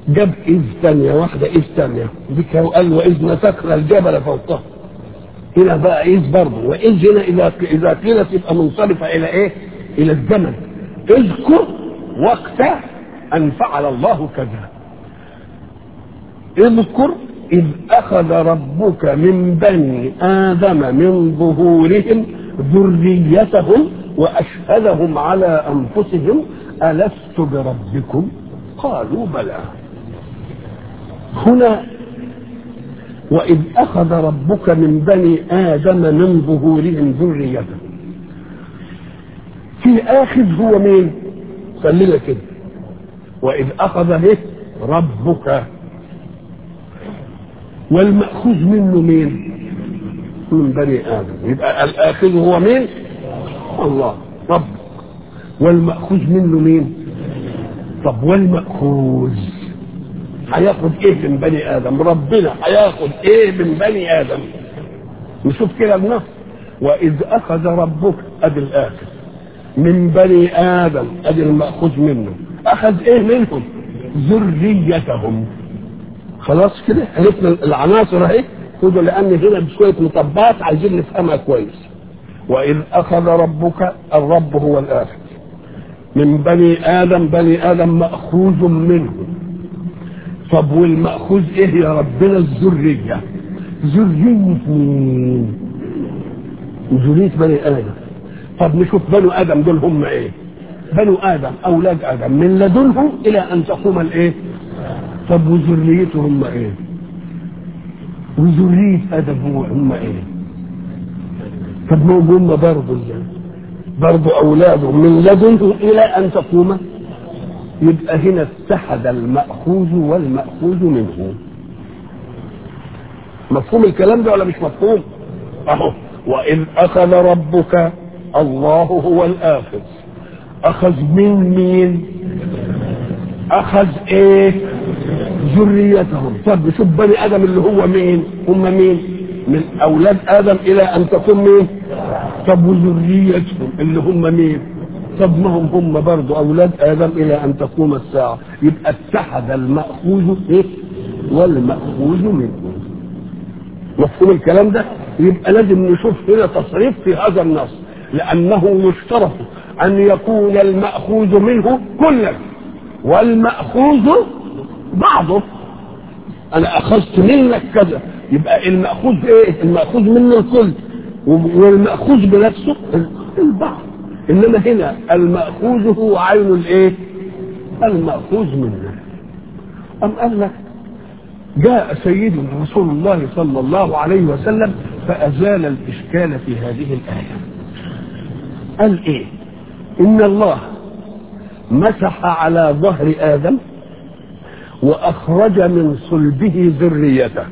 جاب إذ ثانية واحدة إذ ثانية ذيك قال وإذ نسكنا الجبل فوقهم هنا بقى إذ برضه وإذ هنا إذا إذا قيلت تبقى منصرفة إلى إيه؟ إلى الزمن اذكر وقت أن فعل الله كذا اذكر إذ أخذ ربك من بني آدم من ظهورهم ذريتهم وأشهدهم على أنفسهم ألست بربكم قالوا بلى هنا وإذ أخذ ربك من بني آدم من ظهورهم ذريتهم في آخذ هو مين خلينا كده وإذ أخذ إيه ربك والمأخوذ منه مين من بني آدم يبقى الآخذ هو مين الله رب والمأخوذ منه مين طب والمأخوذ هياخد ايه من بني ادم ربنا هياخد ايه من بني ادم نشوف كده النص واذ اخذ ربك ادي الاخذ من بني ادم ادي الماخوذ منه اخذ ايه منهم ذريتهم خلاص كده عرفنا العناصر اهي خدوا لان هنا بشويه مطبات عايزين نفهمها كويس واذ اخذ ربك الرب هو الاخذ من بني ادم بني ادم ماخوذ منه طب والمأخوذ ايه يا ربنا الذرية ذرية مين ذرية بني آدم طب نشوف بنو آدم دول هم ايه بنو آدم أولاد آدم من لدنهم إلى أن تقوم الايه طب وذريتهم ايه وذرية آدم هو هم ايه طب ما هم برضه برضه أولادهم من لدنهم إلى أن تقوم يبقى هنا اتحد المأخوذ والمأخوذ منه مفهوم الكلام ده ولا مش مفهوم اهو وإذ أخذ ربك الله هو الآخذ أخذ من مين أخذ إيه ذريتهم طب شوف بني آدم اللي هو مين هم مين من أولاد آدم إلى أن تكون مين طب وذريتهم اللي هم مين طب ما هم هم برضه اولاد ادم الى ان تقوم الساعه يبقى اتحد الماخوذ ايه والماخوذ منه مفهوم الكلام ده يبقى لازم نشوف هنا تصريف في هذا النص لانه يشترط ان يكون الماخوذ منه كلا والماخوذ بعضه انا اخذت منك كذا يبقى الماخوذ ايه الماخوذ منه الكل والماخوذ بنفسه البعض انما هنا الماخوذ هو عين الايه الماخوذ منه ام قال لك جاء سيدنا رسول الله صلى الله عليه وسلم فازال الاشكال في هذه الايه قال ايه ان الله مسح على ظهر ادم واخرج من صلبه ذريته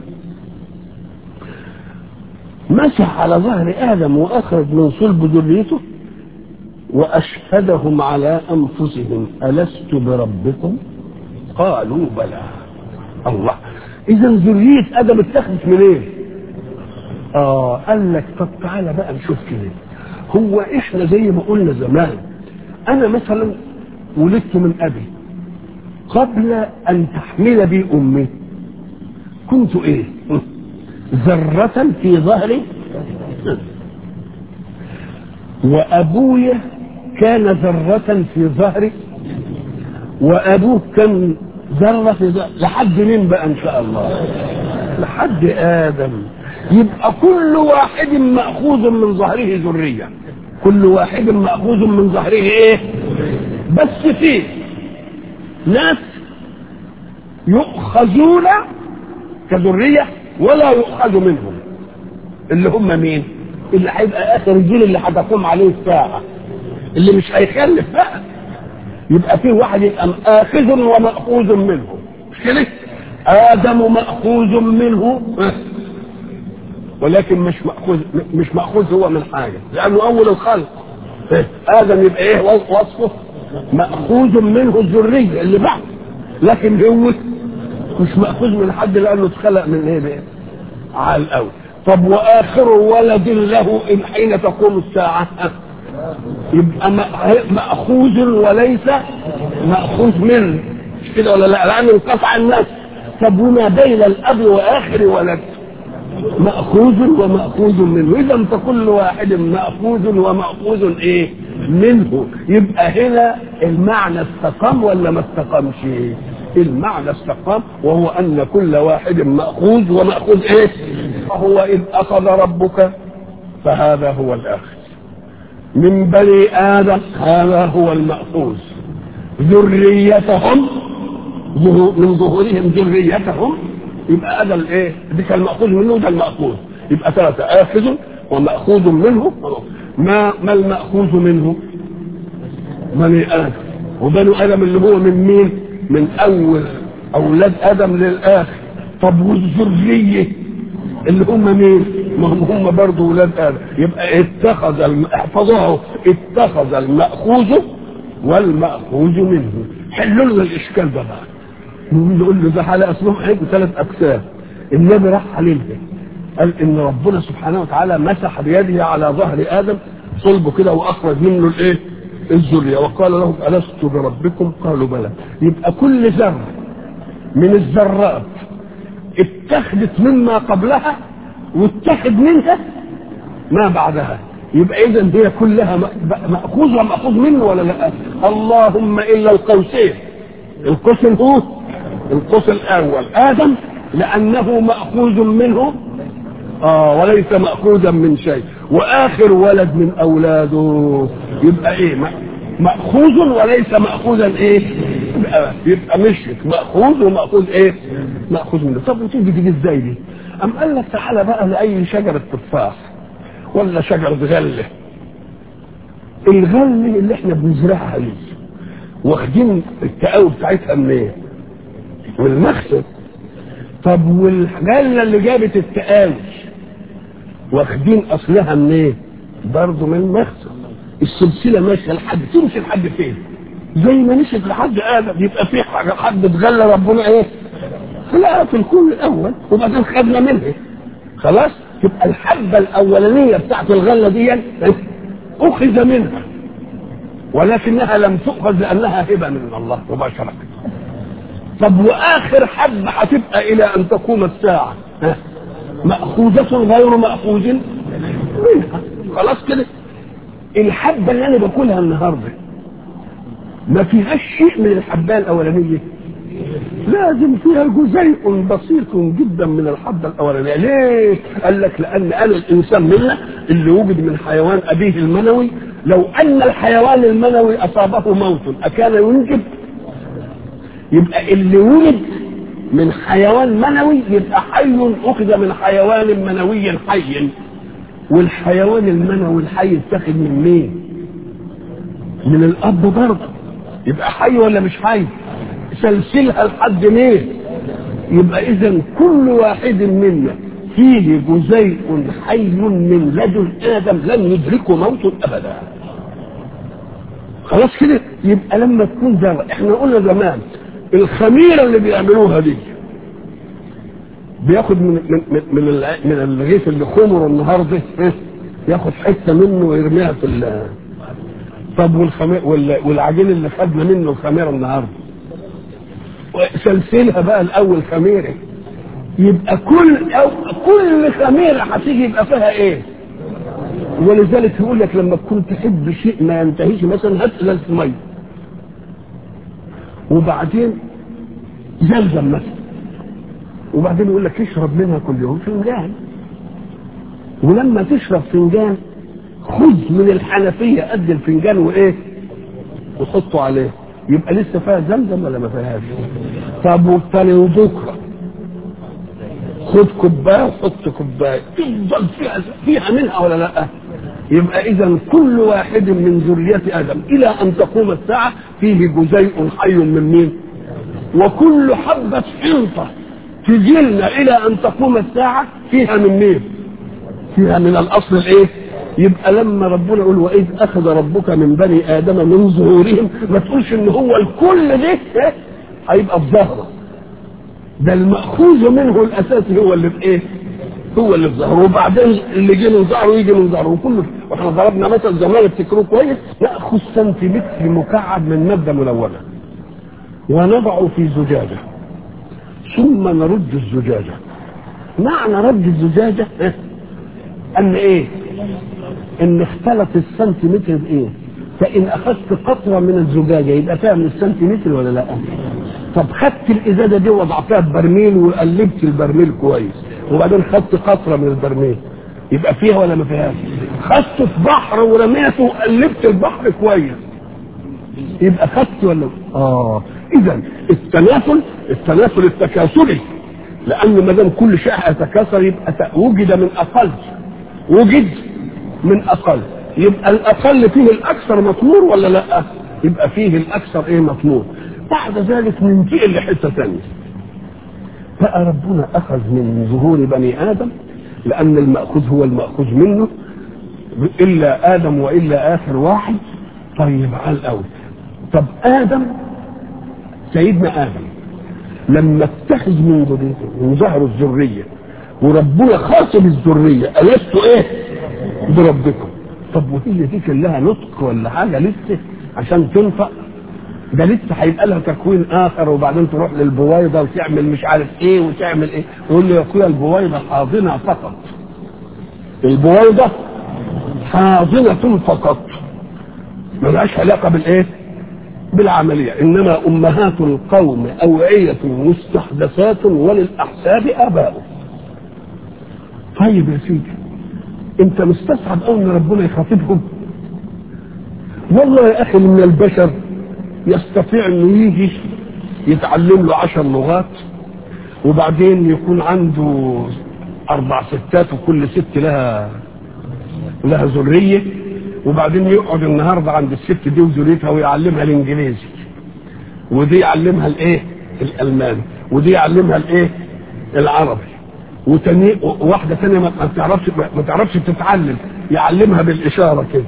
مسح على ظهر ادم واخرج من صلب ذريته واشهدهم على انفسهم الست بربكم قالوا بلى الله اذا ذريه ادم اتخذت من ايه اه قال لك طب تعالى بقى نشوف كده هو احنا زي ما قلنا زمان انا مثلا ولدت من ابي قبل ان تحمل بي امي كنت ايه ذرة في ظهري وابويا كان ذرة في ظهري وابوه كان ذرة في ظهري لحد مين بقى ان شاء الله لحد ادم يبقى كل واحد مأخوذ من ظهره ذرية كل واحد مأخوذ من ظهره ايه بس في ناس يؤخذون كذرية ولا يؤخذ منهم اللي هم مين اللي هيبقى اخر الجيل اللي هتقوم عليه الساعة اللي مش هيخلف بقى يبقى في واحد يبقى آخذ ومأخوذ منه مش كده آدم مأخوذ منه ولكن مش مأخوذ مش مأخوذ هو من حاجة لأنه أول الخلق آدم يبقى إيه وصفه مأخوذ منه الذرية اللي بعد لكن هو مش مأخوذ من حد لأنه اتخلق من إيه بقى على الأول طب وآخر ولد له إن حين تقوم الساعة يبقى مأخوذ وليس مأخوذ منه مش كده ولا لا لان انقطع الناس طب وما بين الاب واخر ولد مأخوذ ومأخوذ منه إذا فكل واحد مأخوذ ومأخوذ إيه منه يبقى هنا المعنى استقام ولا ما استقامش المعنى استقام وهو أن كل واحد مأخوذ ومأخوذ إيه وهو إذ أخذ ربك فهذا هو الآخر من بني آدم هذا هو المأخوذ ذريتهم من ظهورهم ذريتهم يبقى هذا الايه دي كان الماخوذ منه ده الماخوذ يبقى ثلاثه اخذ وماخوذ منه ما ما الماخوذ منه بني ادم وبنو ادم اللي هو من مين من اول اولاد ادم للاخر طب والذريه اللي هم مين ما هم هم برضه ولاد ادم يبقى اتخذ الم... احفظوه اتخذ الماخوذ والماخوذ منه حلوا لنا الاشكال ده بقى نقول له ده على اصلهم هيبقوا ثلاث اقسام النبي راح عليها قال ان ربنا سبحانه وتعالى مسح بيده على ظهر ادم صلبه كده واخرج منه الايه الذريه وقال لهم الست بربكم قالوا بلى يبقى كل ذره من الذرات اتخذت مما قبلها واتخذ منها ما بعدها يبقى اذا هي كلها ماخوذ وماخوذ منه ولا لا اللهم الا القوسين القوس هو القوس الاول ادم لانه ماخوذ منه اه وليس ماخوذا من شيء واخر ولد من اولاده يبقى ايه ماخوذ وليس ماخوذا ايه يبقى, يبقى مشرك ماخوذ وماخوذ ايه ماخوذ منه طب وتيجي تيجي ازاي دي ام قال لك تعالى بقى لاي شجره تفاح ولا شجره غله الغله اللي احنا بنزرعها دي واخدين التقاوي بتاعتها منين؟ إيه؟ من المخزن طب والغله اللي جابت التقاوي واخدين اصلها منين؟ إيه؟ برضه من المخزن السلسله ماشيه لحد تمشي لحد فين؟ زي ما مشيت لحد ادم يبقى في حاجه حد اتغلى ربنا ايه؟ خلقها في الكون الاول وبعدين خدنا منها خلاص؟ تبقى الحبه الاولانيه بتاعت الغله دي اخذ منها ولكنها لم تؤخذ لانها هبه من الله مباشره طب واخر حبه هتبقى الى ان تقوم الساعه ماخوذه غير ماخوذ منها خلاص كده الحبه اللي انا باكلها النهارده ما فيهاش شيء من الحبايه الاولانيه لازم فيها جزيء بسيط جدا من الحبه الاولانيه ليه قال لك لان انا الانسان منا اللي وجد من حيوان ابيه المنوي لو ان الحيوان المنوي اصابه موت اكان ينجب يبقى اللي ولد من حيوان منوي يبقى حي اخذ من حيوان منوي حي والحيوان المنوي الحي اتخذ من مين من الاب برضه يبقى حي ولا مش حي سلسلها لحد مين يبقى اذا كل واحد منا فيه جزيء حي من لدن ادم لن يدركه موت ابدا خلاص كده يبقى لما تكون ذره احنا قلنا زمان الخميره اللي بيعملوها دي بياخد من من من من, من الرغيف اللي خمره النهارده ياخد حته منه ويرميها في ال طب والخمير والعجين اللي خدنا منه الخميره النهارده سلسلها بقى الاول خميره يبقى كل أو كل خميره هتيجي يبقى فيها ايه؟ ولذلك يقول لك لما تكون تحب شيء ما ينتهيش مثلا هات ازازه ميه وبعدين زمزم مثلا وبعدين يقول لك اشرب منها كل يوم فنجان ولما تشرب فنجان خذ من الحنفيه قد الفنجان وايه؟ وحطه عليه يبقى لسه فيها زمزم ولا ما فيهاش؟ طب والثاني وبكره خد كوبايه وحط كوبايه تفضل فيها فيها منها ولا لا؟ يبقى اذا كل واحد من ذريه ادم الى ان تقوم الساعه فيه جزيء حي من مين؟ وكل حبه حنطه تجيلنا الى ان تقوم الساعه فيها من مين؟ فيها من الاصل الايه؟ يبقى لما ربنا يقول واذ اخذ ربك من بني ادم من ظهورهم ما تقولش ان هو الكل ده إيه؟ هيبقى في ظهره ده المأخوذ منه الأساسي هو اللي في إيه؟ هو اللي في ظهره وبعدين اللي جه من ظهره يجي من ظهره وكله واحنا ضربنا مثل زمان افتكروه كويس ناخذ سنتيمتر مكعب من ماده ملونه ونضع في زجاجة ثم نرد الزجاجة معنى رد الزجاجة إيه؟ أن إيه إن اختلط السنتيمتر بإيه فإن أخذت قطرة من الزجاجة يبقى فيها من السنتيمتر ولا لا طب خدت الإزازة دي وضعتها في برميل وقلبت البرميل كويس وبعدين خدت قطرة من البرميل يبقى فيها ولا ما فيهاش خدته في بحر ورميته وقلبت البحر كويس يبقى خدت ولا اه اذا التناسل التناسل التكاثلي لان ما دام كل شيء هيتكاثر يبقى وجد من اقل وجد من اقل يبقى الاقل فيه الاكثر مطمور ولا لا يبقى فيه الاكثر ايه مطمور بعد ذلك ننتقل لحته ثانيه بقى ربنا اخذ من ظهور بني ادم لان الماخوذ هو الماخوذ منه الا ادم والا اخر واحد طيب على الاول طب ادم سيدنا ادم لما اتخذ من ذريته من ظهر الذريه وربنا خاطب الذريه الست ايه بربكم طب وهي دي كان لها نطق ولا حاجه لسه عشان تنطق ده لسه هيبقى لها تكوين اخر وبعدين تروح للبويضه وتعمل مش عارف ايه وتعمل ايه يقول له يا اخويا البويضه حاضنه فقط البويضه حاضنه فقط ملهاش علاقه بالايه؟ بالعمليه انما امهات القوم اوعيه مستحدثات وللاحساب اباؤه طيب يا سيدي انت مستصعب قوي ان ربنا يخاطبهم والله يا اخي من البشر يستطيع انه يجي يتعلم له عشر لغات وبعدين يكون عنده اربع ستات وكل ست لها لها ذريه وبعدين يقعد النهارده عند الست دي وذريتها ويعلمها الانجليزي ودي يعلمها الايه الالماني ودي يعلمها الايه العربي وتاني واحده ثانيه ما تعرفش ما تعرفش تتعلم يعلمها بالاشاره كده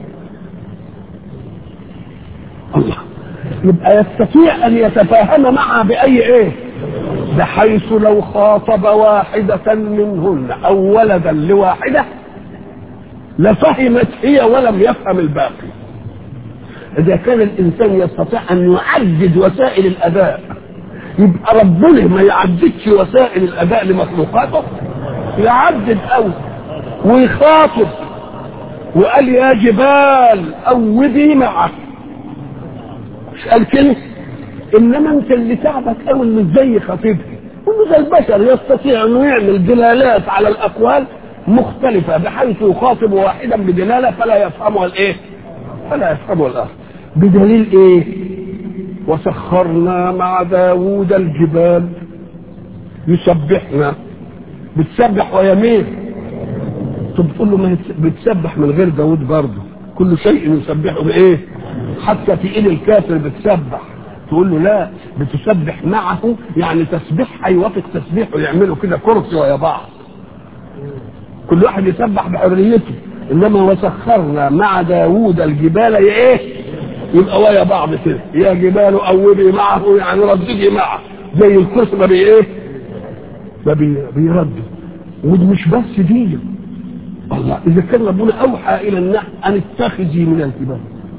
الله يبقى يستطيع ان يتفاهم معها باي ايه بحيث لو خاطب واحدة منهن او ولدا لواحدة لفهمت هي ولم يفهم الباقي اذا كان الانسان يستطيع ان يعدد وسائل الاداء يبقى ربنا ما يعددش وسائل الاداء لمخلوقاته يعدد قوي ويخاطب وقال يا جبال اوبي معه مش قال كده انما انت اللي تعبك قوي انه ازاي خطيبك كل زي البشر يستطيع انه يعمل دلالات على الاقوال مختلفة بحيث يخاطب واحدا بدلالة فلا يفهمها الايه فلا يفهمها الاخر بدليل ايه وسخرنا مع داوود الجبال يسبحنا بتسبح ويمين طب تقول له ما بتسبح من غير داوود برضه كل شيء يسبحه بايه حتى في ايد الكافر بتسبح تقول له لا بتسبح معه يعني تسبيح هيوافق تسبيحه يعملوا كده كرسي ويا بعض كل واحد يسبح بحريته انما وسخرنا مع داوود الجبال ايه يبقى ويا بعض كده يا جبال اوبي معه يعني رددي معه زي الكرسي ما بي ايه ما بي بيردد ودي مش بس دي الله اذا كان ربنا اوحى الى النحل ان اتخذي من الجبال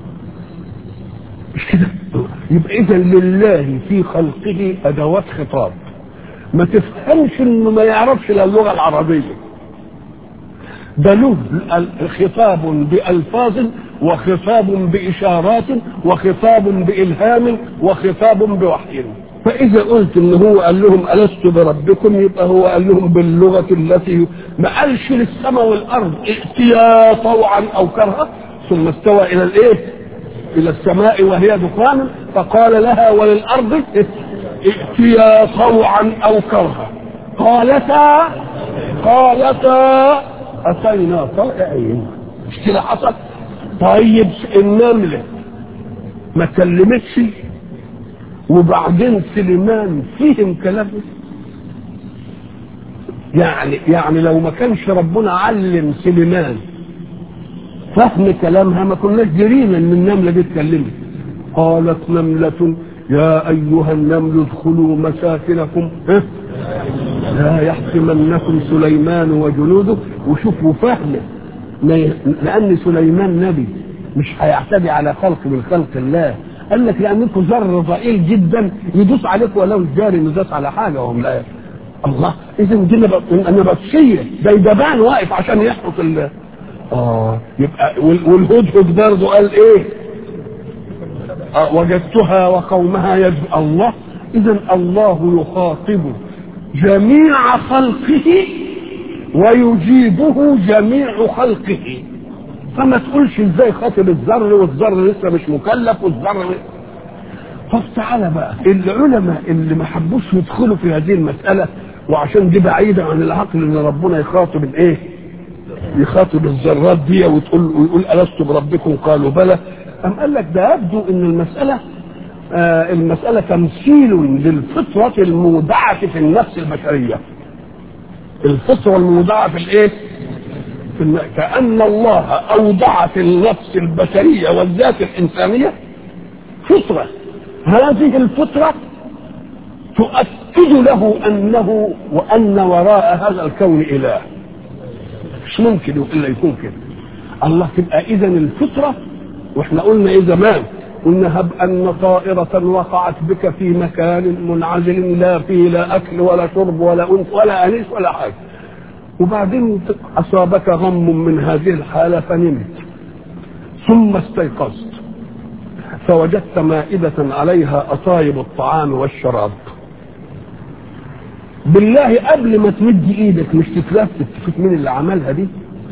مش كده يبقى اذا لله في خلقه ادوات خطاب ما تفهمش انه ما يعرفش الا اللغه العربيه ده له خطاب بألفاظ وخطاب بإشارات وخطاب بإلهام وخطاب بوحي فإذا قلت إن هو قال لهم ألست بربكم يبقى هو قال لهم باللغة التي ما قالش للسماء والأرض ائتيا طوعا أو كرها ثم استوى إلى الإيه؟ إلى السماء وهي دخان فقال لها وللأرض ائتيا طوعا أو كرها قالتا قالتا أتينا طائعين مش كده حصل طيب النملة ما كلمتش وبعدين سليمان فهم كلامه يعني يعني لو ما كانش ربنا علم سليمان فهم كلامها ما كناش جرينا ان النمله دي اتكلمت قالت نملة يا أيها النمل ادخلوا مساكنكم ها لا يحكمنكم سليمان وجنوده وشوفوا فهمه لأن سليمان نبي مش هيعتدي على خلق من خلق الله قال لك لانكم ذر ضئيل جدا يدوس عليك ولو الجاري يدوس على حاجه وهم لا الله اذا دي نبطشيه ده يدبان واقف عشان يحرق ال اه يبقى والهدهد برضه قال ايه؟ آه وجدتها وقومها يجب الله اذا الله يخاطب جميع خلقه ويجيبه جميع خلقه فما تقولش ازاي خاطب الذر والذر لسه مش مكلف والذر طب تعالى بقى العلماء اللي ما حبوش يدخلوا في هذه المسألة وعشان دي بعيدة عن العقل ان ربنا يخاطب الايه يخاطب الذرات دي وتقول ويقول ألست بربكم قالوا بلى أم قال لك ده يبدو ان المسألة آه المسألة تمثيل للفطرة المودعة في النفس البشرية الفطرة المودعة في الايه في الم... كأن الله أودع في النفس البشرية والذات الإنسانية فطرة هذه الفطرة تؤكد له أنه وأن وراء هذا الكون إله مش ممكن إلا يكون كده الله تبقى إذا الفطرة وإحنا قلنا إيه زمان قلنا هب أن طائرة وقعت بك في مكان منعزل لا فيه لا أكل ولا شرب ولا أنس ولا أنيس ولا حاجة وبعدين أصابك غم من هذه الحالة فنمت ثم استيقظت فوجدت مائدة عليها أطايب الطعام والشراب بالله قبل ما تمد ايدك مش تتلفت تشوف مين اللي عملها دي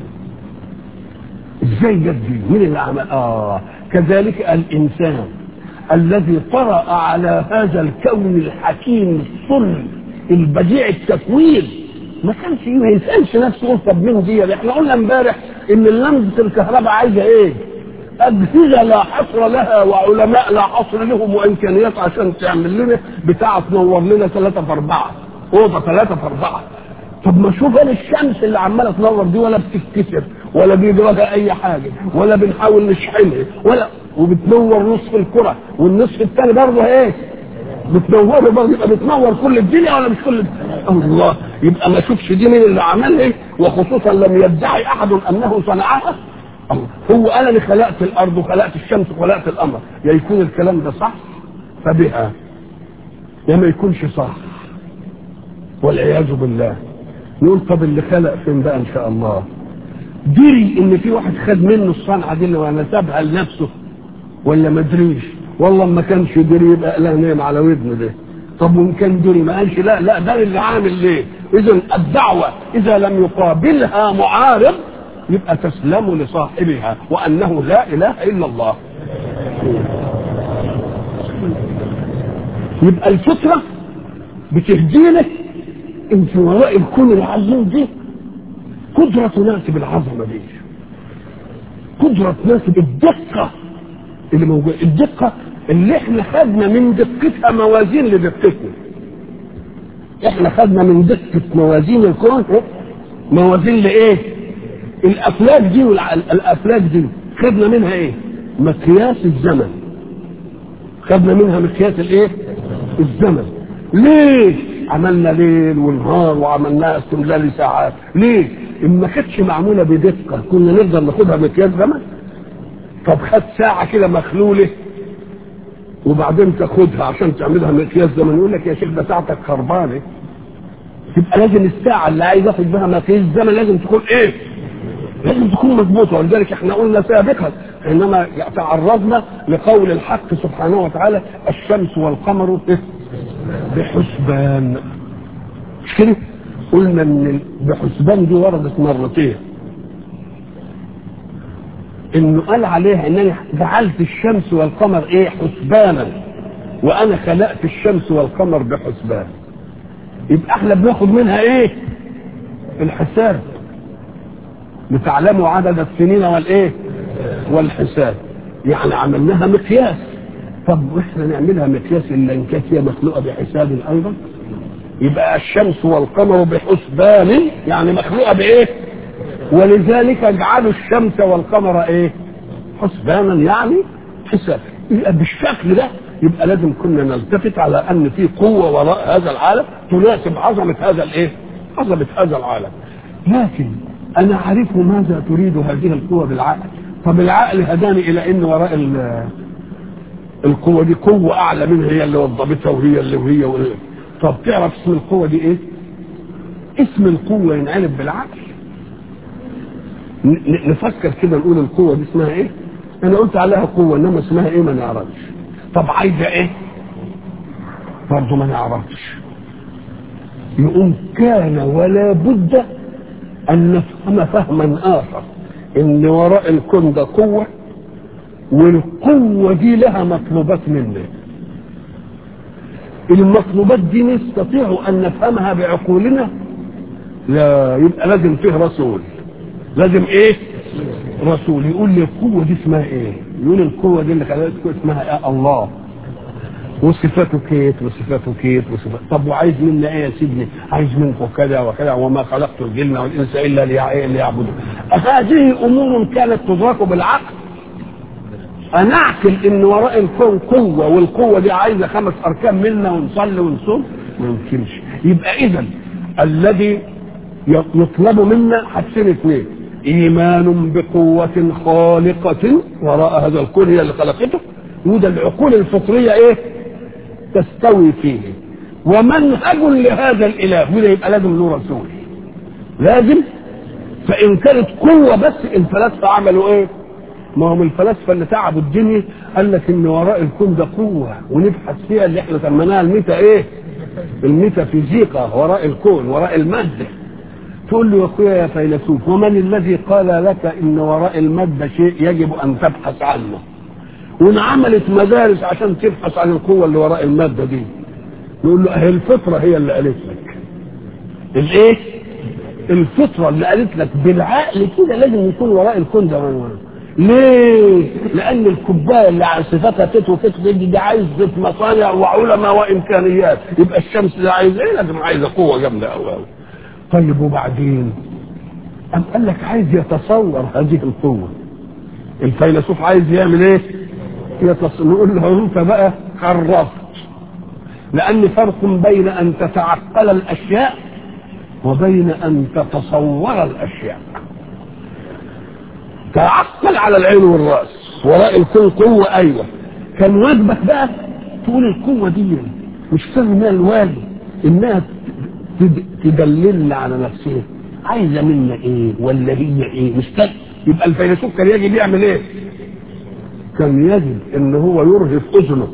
ازاي جت دي مين اللي عمل اه كذلك الانسان الذي طرأ على هذا الكون الحكيم الصلب البديع التكوين ما كانش ما يسالش نفسه يقول طب مين دي احنا قلنا امبارح ان لمسه الكهرباء عايزه ايه؟ اجهزه لا حصر لها وعلماء لا حصر لهم وامكانيات عشان تعمل لنا بتاع تنور لنا ثلاثه في اربعه اوضه ثلاثه في اربعه طب ما شوف انا الشمس اللي عماله تنور دي ولا بتتكسر ولا بيجراها اي حاجه ولا بنحاول نشحنها ولا وبتنور نصف الكره والنصف الثاني برضه ايه؟ بتنور برضه يبقى بتنور كل الدنيا ولا مش كل الدنيا؟ الله يبقى ما اشوفش دي مين اللي عملها وخصوصا لم يدعي احد انه صنعها الله هو انا اللي خلقت الارض وخلقت الشمس وخلقت القمر يا يكون الكلام ده صح فبها يا ما يكونش صح والعياذ بالله نقول طب اللي خلق فين بقى ان شاء الله دري ان في واحد خد منه الصنعه دي اللي نسبها لنفسه ولا ما دريش والله ما كانش دري يبقى لا نام على ودنه ده طب وان كان دري ما قالش لا لا ده اللي عامل ليه اذا الدعوه اذا لم يقابلها معارض يبقى تسلم لصاحبها وانه لا اله الا الله يبقى الفطره بتهدينا ان في وراء الكون العظيم دي قدرة تناسب العظمة دي قدرة تناسب الدقة اللي موجودة الدقة اللي احنا خدنا من دقتها موازين لدقتنا احنا خدنا من دقة موازين الكون موازين لايه الافلاك دي والافلاك دي خدنا منها ايه مقياس الزمن خدنا منها مقياس الايه الزمن ليه عملنا ليل ونهار وعملناها استملال ساعات ليه ان ما كانتش معموله بدقه كنا نقدر ناخدها مقياس زمن طب خد ساعه كده مخلوله وبعدين تاخدها عشان تعملها مقياس زمن يقول لك يا شيخ ده ساعتك خربانه تبقى لازم الساعه اللي عايز اخد بها مقياس زمن لازم تكون ايه؟ لازم تكون مضبوطه ولذلك احنا قلنا سابقا انما تعرضنا لقول الحق سبحانه وتعالى الشمس والقمر بحسبان مش كده؟ قلنا ان بحسبان دي وردت مرتين انه قال عليها انني جعلت الشمس والقمر ايه حسبانا وانا خلقت الشمس والقمر بحسبان يبقى احنا بناخد منها ايه الحساب لتعلموا عدد السنين والايه والحساب يعني عملناها مقياس طب واحنا نعملها مقياس الا ان كانت هي مخلوقه بحساب ايضا يبقى الشمس والقمر بحسبان يعني مخلوقه بايه ولذلك اجعلوا الشمس والقمر ايه حسبانا يعني حساب يبقى بالشكل ده يبقى لازم كنا نلتفت على ان في قوه وراء هذا العالم تناسب عظمه هذا الايه عظمه هذا العالم لكن انا اعرف ماذا تريد هذه القوه بالعقل طب العقل هداني الى ان وراء القوة دي قوة أعلى منها هي اللي وضبتها وهي اللي وهي وهي طب تعرف اسم القوة دي إيه؟ اسم القوة ينقلب بالعقل ن- نفكر كده نقول القوة دي اسمها إيه؟ أنا قلت عليها قوة إنما اسمها إيه ما نعرفش طب عايزة إيه؟ برضه ما نعرفش يقوم كان ولا بد أن نفهم فهما آخر إن وراء الكون ده قوة والقوة دي لها مطلوبات منا المطلوبات دي نستطيع أن نفهمها بعقولنا لا يبقى لازم فيه رسول لازم ايه رسول يقول لي القوة دي اسمها ايه يقول القوة دي اللي خلقت اسمها ايه الله وصفاته كيت وصفاته كيت وصفاته طب وعايز منا ايه يا سيدنا عايز منكم كذا وكذا وما خلقت الجن والانس الا ليع- ليعبدون هذه امور كانت تدرك بالعقل انا اعقل ان وراء الكون قوه والقوه دي عايزه خمس اركان منا ونصلي ونصوم ما يمكنش يبقى اذا الذي يطلب منا حاجتين اثنين ايمان بقوه خالقه وراء هذا الكون هي اللي خلقته وده العقول الفطريه ايه تستوي فيه ومنهج لهذا الاله وده يبقى لازم له رسول لازم فان كانت قوه بس الفلاسفه عملوا ايه ما هم الفلاسفه اللي تعبوا الدنيا قال لك ان وراء الكون ده قوه ونبحث فيها اللي احنا سميناها الميتا ايه؟ الميتافيزيقا وراء الكون وراء الماده تقول له يا اخويا يا فيلسوف ومن الذي قال لك ان وراء الماده شيء يجب ان تبحث عنه وانعملت مدارس عشان تبحث عن القوه اللي وراء الماده دي نقول له اهي الفطره هي اللي قالت لك الايه الفطره اللي قالت لك بالعقل كده لازم يكون وراء الكون ده من وراء. ليه؟ لأن الكوباية اللي على صفاتها تت وتت دي, دي عايزة مصانع وعلماء وإمكانيات، يبقى الشمس ده عايز إيه؟ لازم عايزة قوة جامدة أوي أوي. طيب وبعدين؟ أم قال لك عايز يتصور هذه القوة. الفيلسوف عايز يعمل إيه؟ يتصور نقول له أنت بقى خرفت. لأن فرق بين أن تتعقل الأشياء وبين أن تتصور الأشياء. تعقل على العين والراس وراء الكون قوه ايوه كان واجبك بقى تقول القوه دي مش فاهم الوالي انها تد- تدللنا على نفسها عايزه منا ايه ولا هي ايه مش فاهم يبقى الفيلسوف كان يجب يعمل ايه؟ كان يجب ان هو يرهف اذنه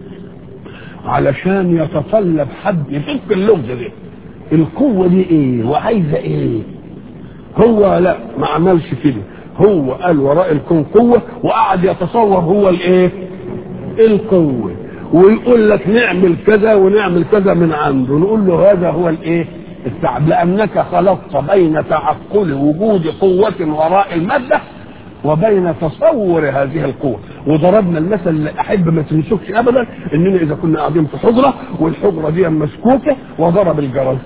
علشان يتطلب حد يفك اللغز دي القوه دي ايه وعايزه ايه هو لا ما عملش كده هو قال وراء الكون قوة وقعد يتصور هو الايه القوة ويقول لك نعمل كذا ونعمل كذا من عنده نقول له هذا هو الايه التعب لانك خلطت بين تعقل وجود قوة وراء المادة وبين تصور هذه القوة وضربنا المثل اللي احب ما تنسكش ابدا اننا اذا كنا قاعدين في حجرة والحجرة دي مسكوكة وضرب الجرس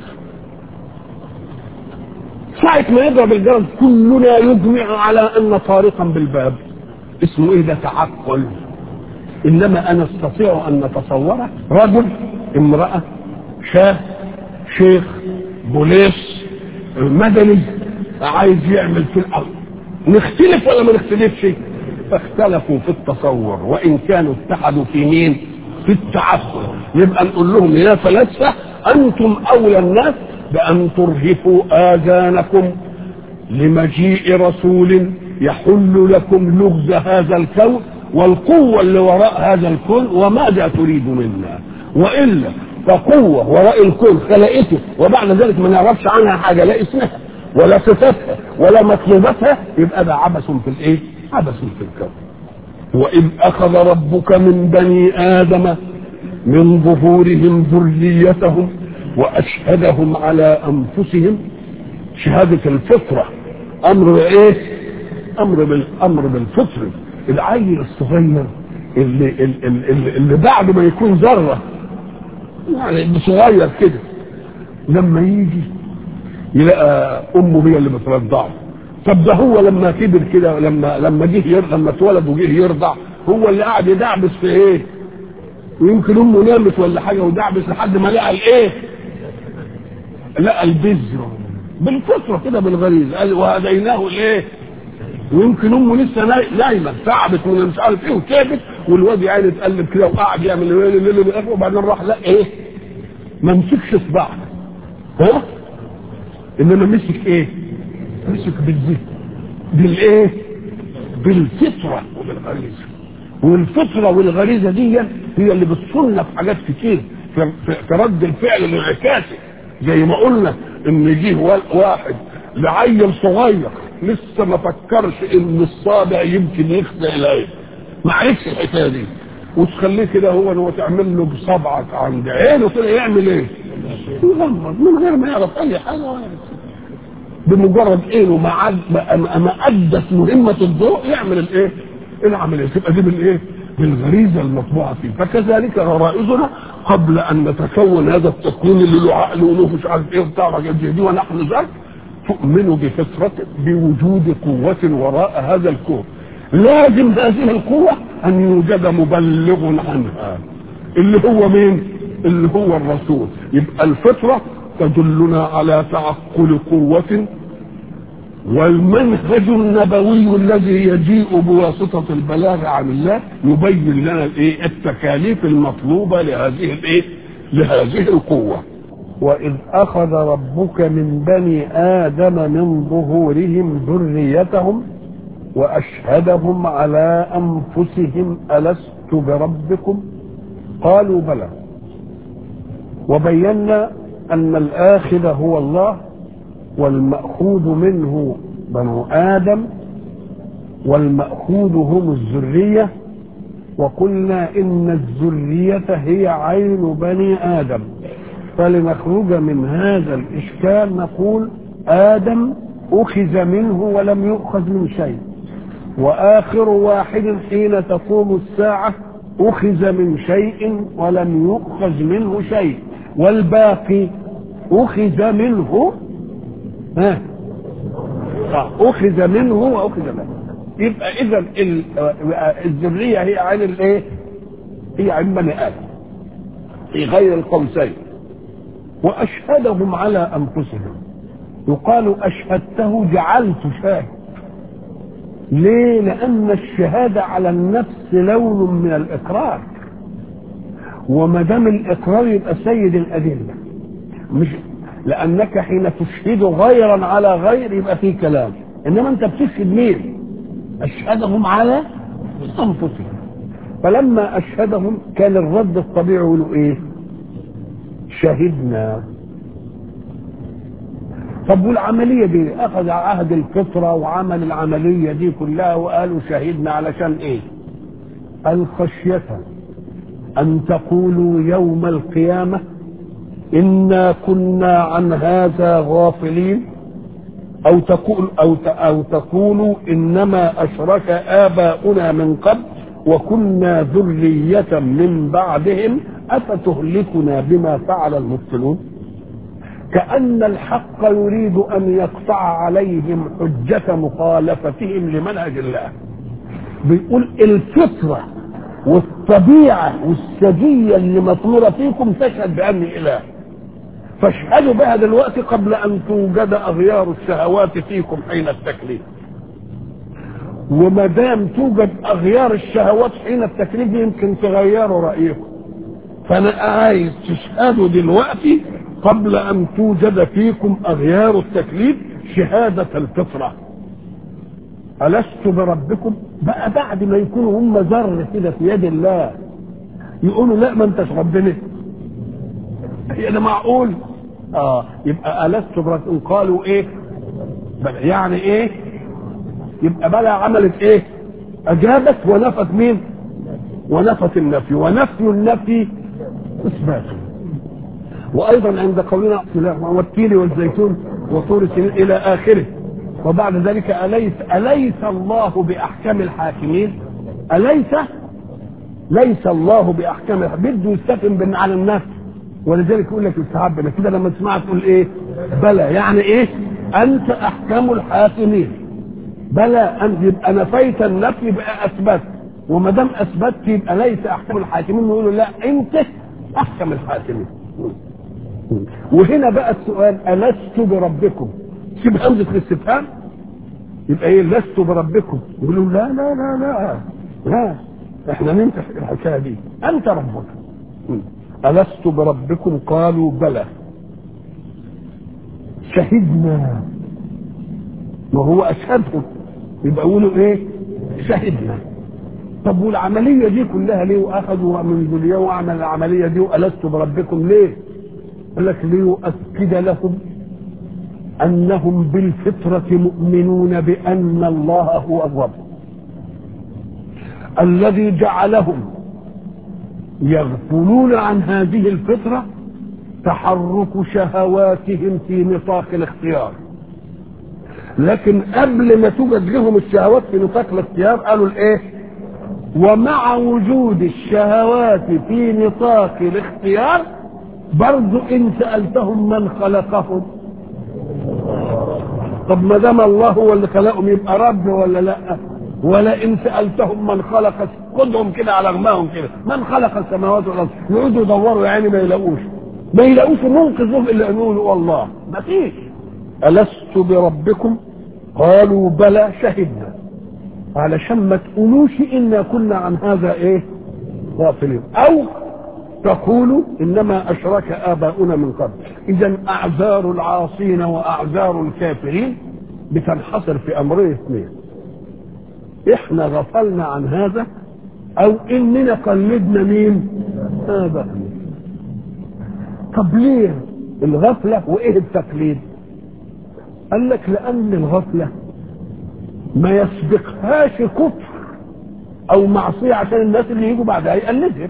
ساعة ما يضرب الجرس كلنا يجمع على أن طارقا بالباب اسمه إيه ده تعقل إنما أنا أستطيع أن نتصوره رجل امرأة شاه شيخ بوليس مدني عايز يعمل في الأرض نختلف ولا ما نختلفش فاختلفوا في التصور وإن كانوا اتحدوا في مين في التعقل يبقى نقول لهم يا فلاسفة أنتم أولى الناس بأن ترهفوا آذانكم لمجيء رسول يحل لكم لغز هذا الكون والقوة اللي وراء هذا الكون وماذا تريد منا وإلا فقوة وراء الكون خلقته وبعد ذلك ما نعرفش عنها حاجة لا اسمها ولا صفاتها ولا مطلوباتها يبقى ده عبث في الايه؟ عبث في الكون وإذ أخذ ربك من بني آدم من ظهورهم ذريتهم واشهدهم على انفسهم شهاده الفطره امر ايه امر بالامر بالفطر العيل الصغير اللي, اللي, اللي, اللي بعد ما يكون ذره يعني صغير كده لما يجي يلاقى امه هي اللي بترضعه طب ده هو لما كبر كده لما لما جه ير... لما اتولد وجه يرضع هو اللي قاعد يدعبس في ايه ويمكن امه نامت ولا حاجه ودعبس لحد ما لقى الايه لقى البذر بالفطره كده بالغريزه قال وهديناه الايه ويمكن امه لسه نايمه تعبت من مش عارف ايه وتعبت والواد يعني اتقلب كده وقعد يعمل وبعدين راح لا ايه ما مسكش صباعه ها انما مسك ايه مسك بالذكر بالايه بالفطره وبالغريزه والفطره والغريزه دي هي اللي بتصلنا في حاجات كتير في, في, في رد الفعل الانعكاسي زي ما قلنا ان جه واحد لعيل صغير لسه ما فكرش ان الصابع يمكن يخدع العين ما عرفش الحكايه دي وتخليه كده هو هو تعمل له بصبعك عند عينه كده يعمل ايه؟ يغمض من غير ما يعرف اي حاجه ولا بمجرد عينه ما عد ما ادت مهمه الضوء يعمل الايه؟ العمليه تبقى دي بالايه؟ بالغريزه المطبوعه فيه فكذلك غرائزنا قبل ان نتكون هذا التكوين اللي له عقل وله مش عارف ايه وبتاع حاجات دي ونحن ذاك تؤمن بفطرة بوجود قوة وراء هذا الكون لازم هذه القوة أن يوجد مبلغ عنها اللي هو مين؟ اللي هو الرسول يبقى الفطرة تدلنا على تعقل قوة والمنهج النبوي الذي يجيء بواسطة البلاغ عن الله يبين لنا الايه التكاليف المطلوبة لهذه الايه لهذه القوة وإذ أخذ ربك من بني آدم من ظهورهم ذريتهم وأشهدهم على أنفسهم ألست بربكم قالوا بلى وبينا أن الآخذ هو الله والمأخوذ منه بنو آدم والمأخوذ هم الذرية وقلنا إن الذرية هي عين بني آدم فلنخرج من هذا الإشكال نقول آدم أخذ منه ولم يؤخذ من شيء وآخر واحد حين تقوم الساعة أخذ من شيء ولم يؤخذ منه شيء والباقي أخذ منه ها أخذ منه وأخذ منه يبقى إذا الذرية هي عين الإيه؟ هي عين بني آدم في غير القوسين واشهدهم على انفسهم يقال اشهدته جعلت شاهد ليه لان الشهاده على النفس لون من الاقرار وما دام الاقرار يبقى سيد الادله مش لانك حين تشهد غيرا على غير يبقى في كلام انما انت بتشهد مين اشهدهم على انفسهم فلما اشهدهم كان الرد الطبيعي يقولوا ايه شهدنا طب والعملية دي أخذ عهد الفطرة وعمل العملية دي كلها وقالوا شهدنا علشان إيه؟ قال خشية أن تقولوا يوم القيامة إنا كنا عن هذا غافلين أو تقول أو أو تقولوا إنما أشرك آباؤنا من قبل وكنا ذرية من بعدهم أفتهلكنا بما فعل المبطلون كأن الحق يريد أن يقطع عليهم حجة مخالفتهم لمنهج الله بيقول الفطرة والطبيعة والسجية اللي مطمورة فيكم تشهد بأني إله فاشهدوا بها دلوقتي قبل أن توجد أغيار الشهوات فيكم حين التكليف وما دام توجد أغيار الشهوات حين التكليف يمكن تغيروا رأيكم فانا عايز تشهدوا دلوقتي قبل ان توجد فيكم اغيار التكليف شهادة الفطرة ألست بربكم بقى بعد ما يكونوا هم ذر كده في يد الله يقولوا لا ما انتش ربنا هي ده معقول اه يبقى ألست بربكم قالوا ايه بقى يعني ايه يبقى بقى عملت ايه اجابت ونفت مين ونفت النفي ونفي النفي اثباته وايضا عند قولنا والتين والزيتون وطور السنين الى اخره وبعد ذلك اليس اليس الله باحكم الحاكمين اليس ليس الله باحكم بده يستفهم بان على النفس ولذلك يقول لك يستحب كده لما تسمعها تقول ايه بلى يعني ايه انت احكم الحاكمين بلى ان يبقى نفيت النفي يبقى اثبت وما دام اثبتت يبقى ليس احكم الحاكمين يقولوا لا انت احكم الحاكمين وهنا بقى السؤال الست بربكم سيب همزه الاستفهام يبقى ايه لست بربكم يقولوا لا لا لا لا لا احنا نمسح الحكايه دي انت ربك الست بربكم قالوا بلى شهدنا ما هو اشهدهم يبقى يقولوا ايه شهدنا طب والعمليه دي كلها ليه واخذوا من دنيا وعمل العمليه دي والست بربكم ليه قال لك ليؤكد لهم انهم بالفطره مؤمنون بان الله هو الرب الذي جعلهم يغفلون عن هذه الفطره تحرك شهواتهم في نطاق الاختيار لكن قبل ما توجد لهم الشهوات في نطاق الاختيار قالوا الايه ومع وجود الشهوات في نطاق الاختيار برضو ان سالتهم من خلقهم طب ما دام الله هو اللي خلقهم يبقى رب ولا لا ولا ان سالتهم من خلق خدهم كده على رماهم كده من خلق السماوات والارض يقعدوا يدوروا يعني ما يلاقوش ما يلاقوش منقذهم الا ان يقولوا الله ما فيش الست بربكم قالوا بلى شهدنا علشان ما تقولوش انا كنا عن هذا ايه غافلين او تقولوا انما اشرك اباؤنا من قبل اذا اعذار العاصين واعذار الكافرين بتنحصر في امرين اثنين احنا غفلنا عن هذا او اننا قلدنا مين اباؤنا طب ليه الغفله وايه التقليد قال لك لان الغفله ما يسبقهاش كفر او معصيه عشان الناس اللي يجوا بعدها يقلدها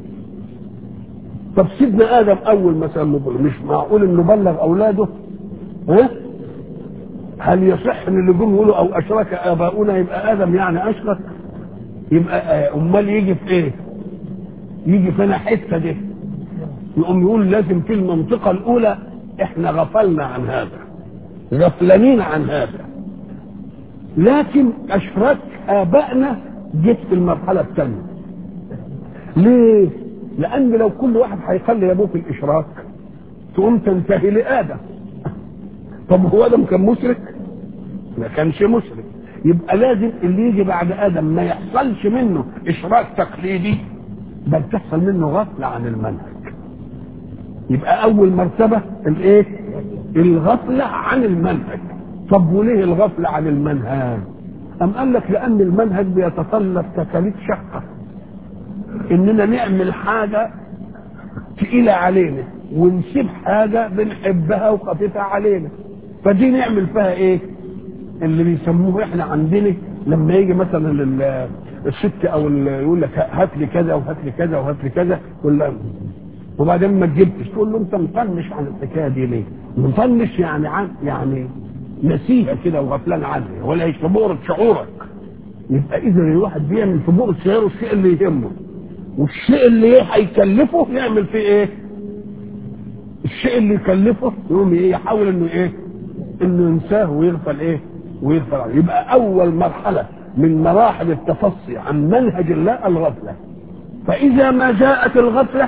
طب سيدنا ادم اول مثلا مش معقول انه بلغ اولاده ها هل يصح ان اللي جم يقولوا او اشرك اباؤنا يبقى ادم يعني اشرك يبقى امال يجي في ايه يجي فينا حته دي يقوم يقول لازم في المنطقه الاولى احنا غفلنا عن هذا غفلانين عن هذا لكن اشراك ابائنا جت في المرحله الثانيه ليه لان لو كل واحد هيخلي ابوه في الاشراك تقوم تنتهي لادم طب هو ادم كان مشرك ما كانش مشرك يبقى لازم اللي يجي بعد ادم ما يحصلش منه اشراك تقليدي بل تحصل منه غفله عن المنهج يبقى اول مرتبه الايه الغفله عن المنهج طب وليه الغفله عن المنهج ام قال لك لان المنهج بيتطلب تكاليف شقه اننا نعمل حاجه تقيله علينا ونسيب حاجه بنحبها وخفيفه علينا فدي نعمل فيها ايه اللي بيسموه احنا عندنا لما يجي مثلا الست او يقول لك هات لي كذا وهات لي كذا وهات لي كذا ولا وبعدين ما تجيبش تقول له انت مطنش عن الحكايه دي ليه؟ مطنش يعني عن يعني نسيها كده وغفلان عنها ولا في بؤرة شعورك يبقى اذا الواحد بيعمل في بؤرة شعوره الشيء اللي يهمه والشيء اللي هيكلفه يعمل فيه ايه؟ الشيء اللي يكلفه يقوم ايه يحاول انه ايه؟ انه ينساه ويغفل ايه؟ ويغفل عنه يبقى اول مرحله من مراحل التفصي عن منهج الله الغفله فاذا ما جاءت الغفله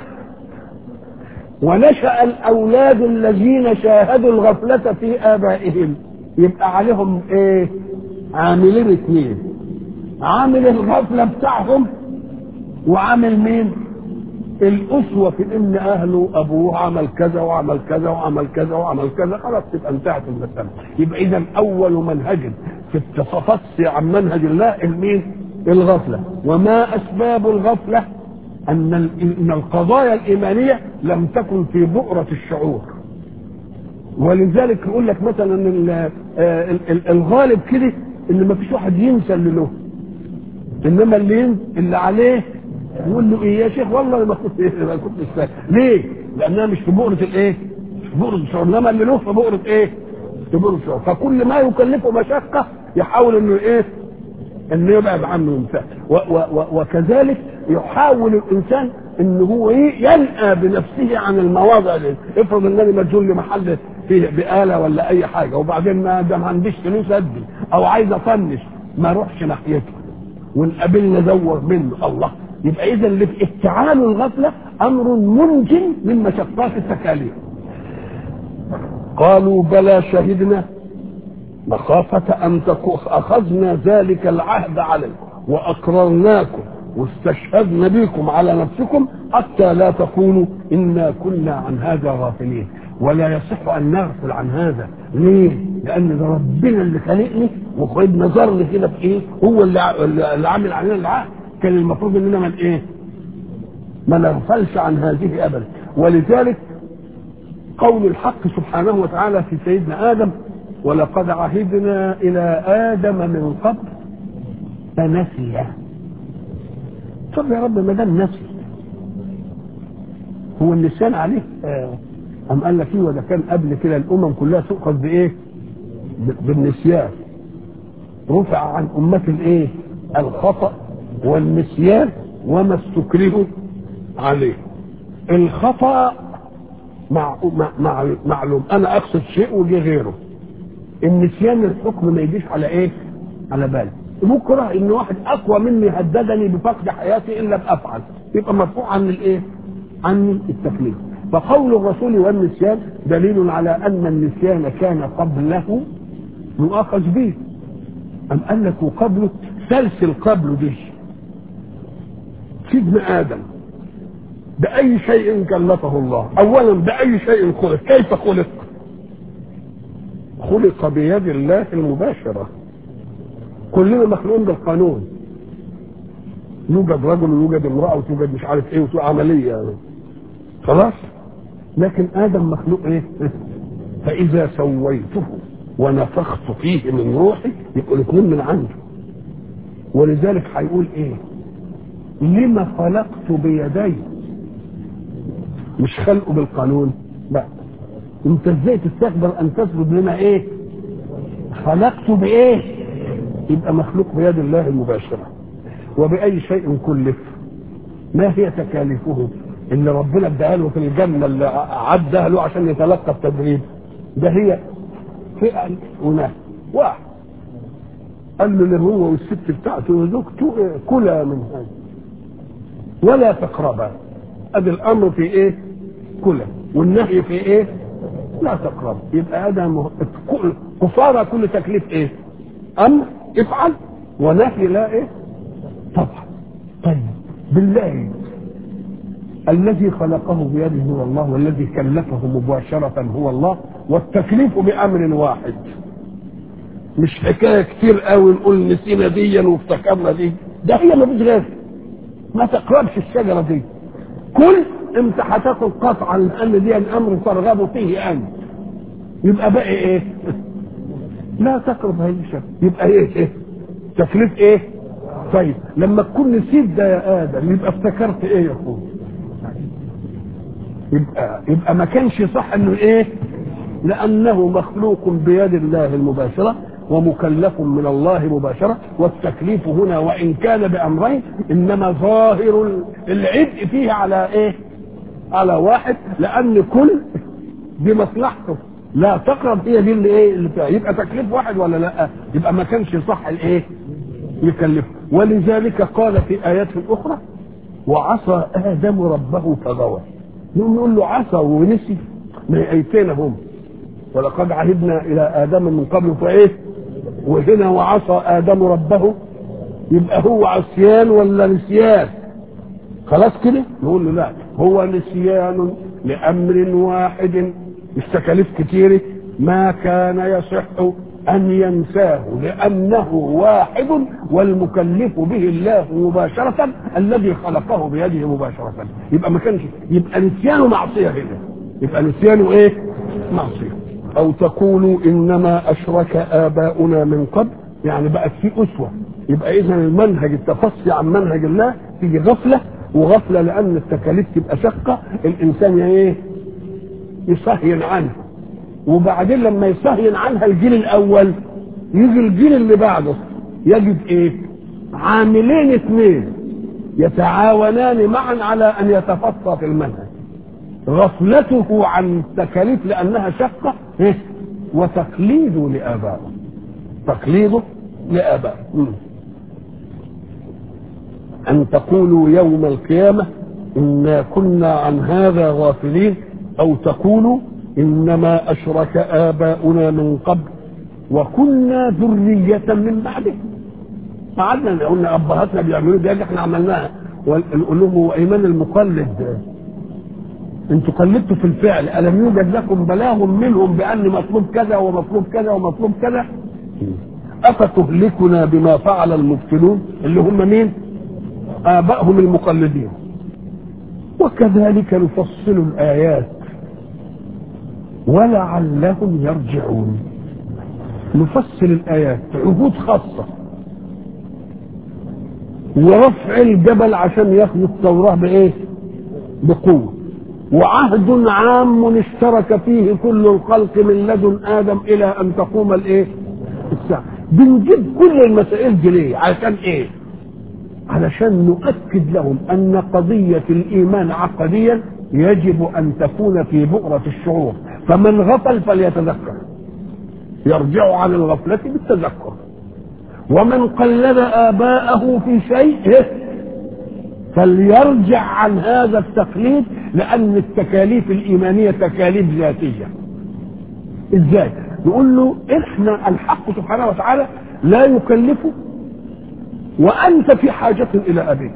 ونشأ الأولاد الذين شاهدوا الغفلة في آبائهم يبقى عليهم إيه؟ عاملين اثنين عامل الغفلة بتاعهم وعامل مين؟ الأسوة في إن أهله أبوه عمل كذا وعمل كذا وعمل كذا وعمل كذا خلاص تبقى انتهت المسألة يبقى إذا أول منهج في التفصي عن منهج الله المين؟ الغفلة وما أسباب الغفلة أن أن القضايا الإيمانية لم تكن في بؤرة الشعور ولذلك يقول لك مثلا الغالب كده ان ما فيش واحد ينسى اللي له انما اللي اللي عليه يقول له ايه يا شيخ والله ما كنت ما كنت ليه؟ لانها مش في بؤره الايه؟ في بؤره الشعور انما اللي له في بؤره ايه؟ في بؤره الشعور فكل ما يكلفه مشقه يحاول انه ايه؟ انه يبعد عنه يمسح وكذلك يحاول الانسان ان هو ايه ينأى بنفسه عن المواضع دي افرض ان انا مجهول لمحل فيه بآلة ولا اي حاجة وبعدين ما ده ما عنديش فلوس ادي او عايز اطنش ما اروحش ناحيته ونقابلنا زور منه الله يبقى اذا اللي في افتعال الغفلة امر منج من مشقات التكاليف قالوا بلى شهدنا مخافة أن تكون أخذنا ذلك العهد عليكم وأقررناكم واستشهدنا بكم على نفسكم حتى لا تقولوا انا كنا عن هذا غافلين ولا يصح ان نغفل عن هذا ليه؟ لان ده ربنا اللي خلقني وخد نظرني كده في ايه؟ هو اللي اللي عامل علينا العهد كان المفروض اننا من ايه؟ ما نغفلش عن هذه ابدا ولذلك قول الحق سبحانه وتعالى في سيدنا ادم ولقد عهدنا الى ادم من قبل فنسي طب يا رب ما دام نسي هو النسيان عليه آه أم قال لك ايوه ده كان قبل كده الامم كلها تؤخذ بايه؟ بالنسيان رفع عن امة الايه؟ الخطأ والنسيان وما استكرهوا عليه الخطأ مع مع معلوم انا اقصد شيء وجه غيره النسيان الحكم ما يجيش على ايه؟ على بالي بكره ان واحد اقوى مني هددني بفقد حياتي الا بافعل يبقى مرفوع عن الايه؟ عن التكليف فقول الرسول والنسيان دليل على ان النسيان كان قبله يؤاخذ به ام قال لك وقبله سلسل قبله دي سيدنا ادم باي شيء كلفه الله اولا باي شيء خلق كيف خلق خلق بيد الله المباشره كلنا مخلوقين بالقانون يوجد رجل ويوجد امراه وتوجد مش عارف ايه وتوجد عمليه يعني. خلاص لكن ادم مخلوق ايه فاذا سويته ونفخت فيه من روحي يبقوا الاثنين من عنده ولذلك هيقول ايه لما خلقت بيدي مش خلقه بالقانون لا انت ازاي تستقبل ان تسجد لما ايه خلقته بايه يبقى مخلوق بيد الله المباشره وباي شيء كلف ما هي تكاليفه اللي ربنا اداها له في الجنه اللي عدها له عشان يتلقى التدريب ده هي فئه ونهي واحد قال له اللي هو والست بتاعته وزوجته كلا من هذا ولا تقربا ادي الامر في ايه كلا والنهي في ايه لا تقرب يبقى هذا مه... كفاره كل تكليف ايه امر افعل ونهي لا ايه طبعا طيب بالله الذي خلقه بيده هو الله والذي كلفه مباشرة هو الله والتكليف بأمر واحد مش حكاية كتير قوي نقول نسينا دي وافتكرنا دي ده هي ما فيش غير ما تقربش الشجرة دي كل انت هتاكل قطعا لان دي الامر ترغب فيه انت يبقى باقي ايه لا تقرب هذه الشجرة يبقى ايه ايه تكليف ايه طيب لما تكون نسيت ده يا ادم يبقى افتكرت ايه يا اخويا يبقى يبقى ما كانش صح انه ايه لانه مخلوق بيد الله المباشره ومكلف من الله مباشره والتكليف هنا وان كان بامرين انما ظاهر العبء فيه على ايه على واحد لان كل بمصلحته لا تقرب هي دي اللي ايه اللي فيها يبقى تكليف واحد ولا لا يبقى ما كانش صح الايه يكلفه ولذلك قال في ايات اخرى وعصى ادم ربه فغوى نقوم نقول له عصى ونسي ما ايتين هم ولقد عهدنا الى ادم من قبل فايه وهنا وعصى ادم ربه يبقى هو عصيان ولا نسيان خلاص كده نقول له لا هو نسيان لامر واحد مش تكاليف كتيره ما كان يصح أن ينساه لأنه واحد والمكلف به الله مباشرة الذي خلقه بيده مباشرة يبقى ما كانش يبقى نسيانه معصية هنا يبقى نسيانه إيه؟ معصية أو تقولوا إنما أشرك آباؤنا من قبل يعني بقت في أسوة يبقى إذا المنهج التفصي عن منهج الله تيجي غفلة وغفلة لأن التكاليف تبقى شقة الإنسان إيه؟ يصهين عنه وبعدين لما يصهين عنها الجيل الاول يجي الجيل اللي بعده يجد ايه عاملين اثنين يتعاونان معا على ان يتفصى في المنهج غفلته عن التكاليف لانها شقه إيه؟ وتقليده لابائه تقليده لابائه ان تقولوا يوم القيامه انا كنا عن هذا غافلين او تقولوا انما اشرك اباؤنا من قبل وكنا ذريه من بعده قعدنا قلنا ابهاتنا بيعملوا ده احنا عملناها ونقول لهم هو ايمان المقلد انتوا قلدتوا في الفعل الم يوجد لكم بلاغ منهم بان مطلوب كذا ومطلوب كذا ومطلوب كذا افتهلكنا بما فعل المبطلون اللي هم مين ابائهم المقلدين وكذلك نفصل الايات ولعلهم يرجعون نفصل الايات عهود خاصه ورفع الجبل عشان ياخذ التوراه بايه بقوه وعهد عام اشترك فيه كل الخلق من لدن ادم الى ان تقوم الايه الساعه بنجيب كل المسائل دي ليه عشان ايه علشان نؤكد لهم ان قضيه الايمان عقديا يجب ان تكون في بؤره الشعور فمن غفل فليتذكر يرجع عن الغفله بالتذكر ومن قلد اباءه في شيء فليرجع عن هذا التقليد لان التكاليف الايمانيه تكاليف ذاتيه ازاي نقول له احنا الحق سبحانه وتعالى لا يكلفه وانت في حاجه الى ابيك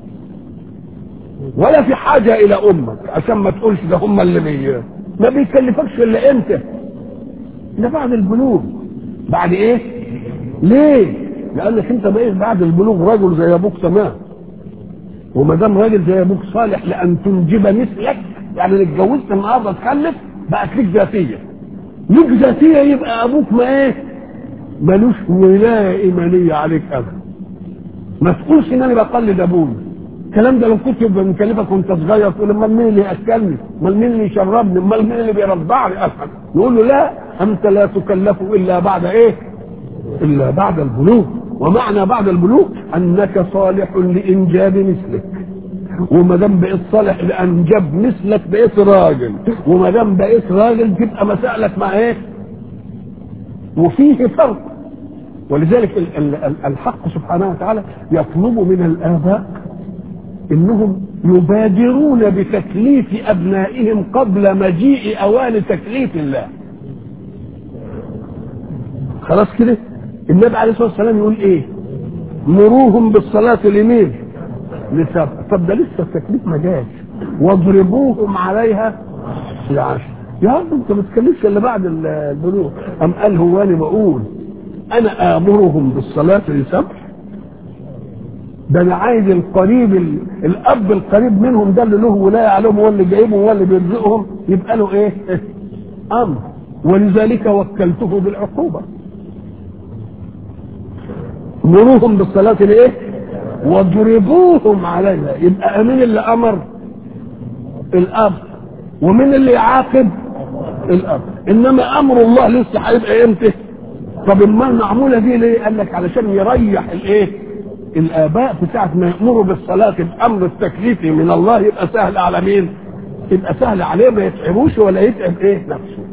ولا في حاجه الى امك عشان ما تقولش ده هم اللي بي ما بيكلفكش الا انت ده بعد البلوغ بعد ايه ليه لانك انت بقيت بعد البلوغ رجل زي ابوك تمام وما دام راجل زي ابوك صالح لان تنجب مثلك يعني اللي اتجوزت النهارده تخلف بقت ليك ذاتيه ليك ذاتيه يبقى ابوك ما ايه ملوش ولايه ايمانيه عليك ابدا ما تقولش ان انا بقلد ابوي الكلام ده لو كنت يبقى مكلفك وانت صغير تقول امال مين اللي ياكلني؟ امال مين اللي يشربني؟ امال مين اللي بيرضعني افهم؟ نقول له لا انت لا تكلف الا بعد ايه؟ الا بعد البلوغ ومعنى بعد البلوغ انك صالح لانجاب مثلك وما دام بقيت صالح لانجاب مثلك بقيت راجل وما دام بقيت راجل تبقى مسائلك مع ايه؟ وفيه فرق ولذلك ال- ال- ال- الحق سبحانه وتعالى يطلب من الاباء انهم يبادرون بتكليف ابنائهم قبل مجيء اوان تكليف الله خلاص كده النبي عليه الصلاه والسلام يقول ايه مروهم بالصلاه لمين لسبع طب ده لسه التكليف ما جاش واضربوهم عليها العشر يا رب انت ما تتكلمش الا بعد البلوغ ام قال هو انا بقول انا امرهم بالصلاه لسبع ده انا عايز القريب ال- الاب القريب منهم ده اللي له ولايه عليهم هو اللي جايبهم هو اللي بيرزقهم يبقى له ايه؟ امر ولذلك وكلته بالعقوبه مروهم بالصلاه لايه؟ واضربوهم عليها يبقى مين اللي امر؟ الاب ومين اللي يعاقب؟ الاب انما امر الله لسه هيبقى امتى؟ طب امال المعموله دي ليه؟ قال لك علشان يريح الايه؟ الاباء في ساعه ما يامروا بالصلاه الامر التكليفي من الله يبقى سهل على مين؟ يبقى سهل عليه ما يتعبوش ولا يتعب ايه؟ نفسه.